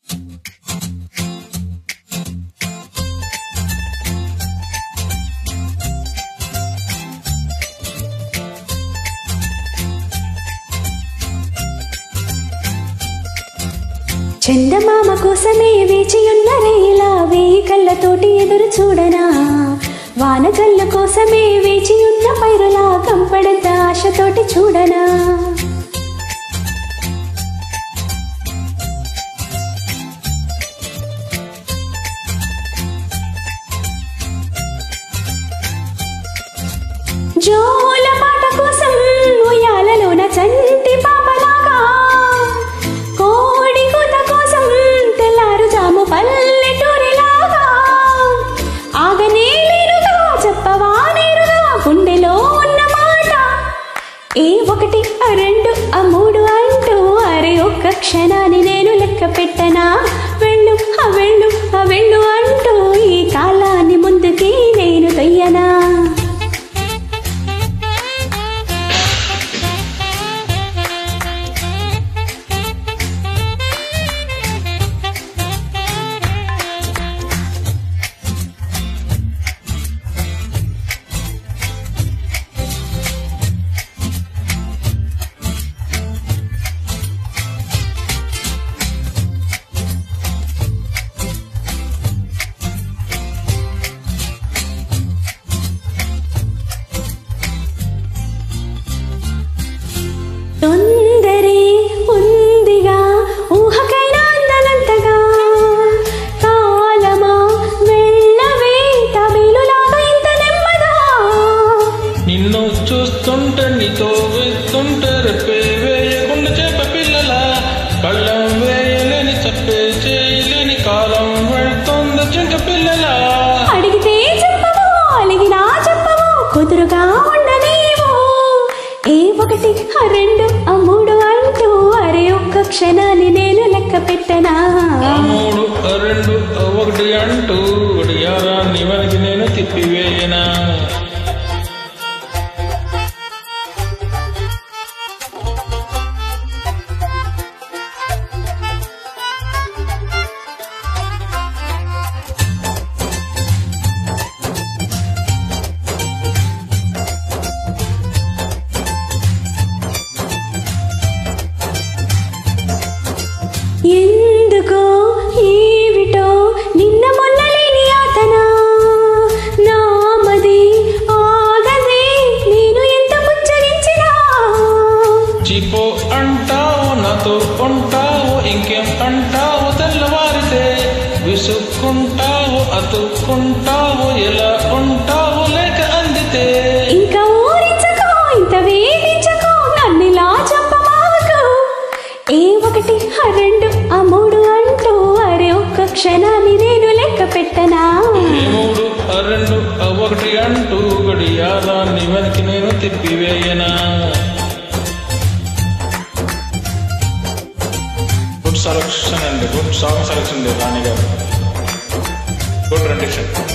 చందమామ కోసమే వేచియున్న రేలా వేయి కళ్ళతోటి ఎదురు చూడనా వానకళ్ళ కోసమే వేచియున్న పైరులా కంపడంత ఆశతోటి చూడనా జోల పాట కోసం ఉయ్యాలలోన చంటి పాపలాగా కోడి కూత కోసం తెల్లారు జాము పల్లెటూరిలాగా ఆగనే లేరుగా చెప్పవా నేరుగా గుండెలో ఉన్న మాట ఏ ఒకటి ఆ రెండు ఆ మూడు అంటూ అరే ఒక్క క్షణాన్ని నేను లెక్క పెట్టనా వెళ్ళు ఆ వెళ్ళు ఆ వెళ్ళు అంటూ ఈ కాలాన్ని ముందుకి నేను తొయ్యనా తొందరే ఉందిగా ఊహకైనా అందనంతగా కాలమా వెళ్ళవే తమిళలాగా ఇంత నెమ్మదా నిన్ను చూస్తుంటే నీతో వేస్తుంటే రెప్పే వేయకుండా చేప పిల్లల కళ్ళం వేయలేని చెప్పే చేయలేని కాలం వెళ్తుంది జింక పిల్లల అడిగితే చెప్పవు అలిగినా చెప్పవు కుదురుగా ఉండనీవు ఏ ఒకటి ఆ రెండు ఆ మూడు అంటూ అరే ఒక్క క్షణాన్ని నేను లెక్క పెట్టనా ఆ మూడు ఆ రెండు ఆ ఒకటి అంటూ గడియారాన్ని వెనక్కి నేను తిప్పివేయనా ఎందుకో ఏమిటో నిన్న మొన్న లేని ఆతనా నామది ఆగదే నేను ఎంత ముచ్చరించినా చీపో అంటావు నాతో ఉంటావు ఇంకేం అంటావు తెల్లవారితే విసుక్కుంటావు అతుక్కుంటావు ఎలా ఉంటావు లేక అందితే ఇంకా ఊరించకో ఇంత వేధించకో నన్నిలా చెప్పమాకు ఏ ఒకటి ఆ రెండు ఆ మూడు అంటూ అరే ఒక్క క్షణాన్ని నేను లెక్క పెట్టనా ఈ మూడు ఆ రెండు ఆ ఒకటి అంటూ గడియారాన్ని వెనక్కి నేను తిప్పివేయనా గుడ్ సెలక్షన్ అండి good song selection Rani garu good rendition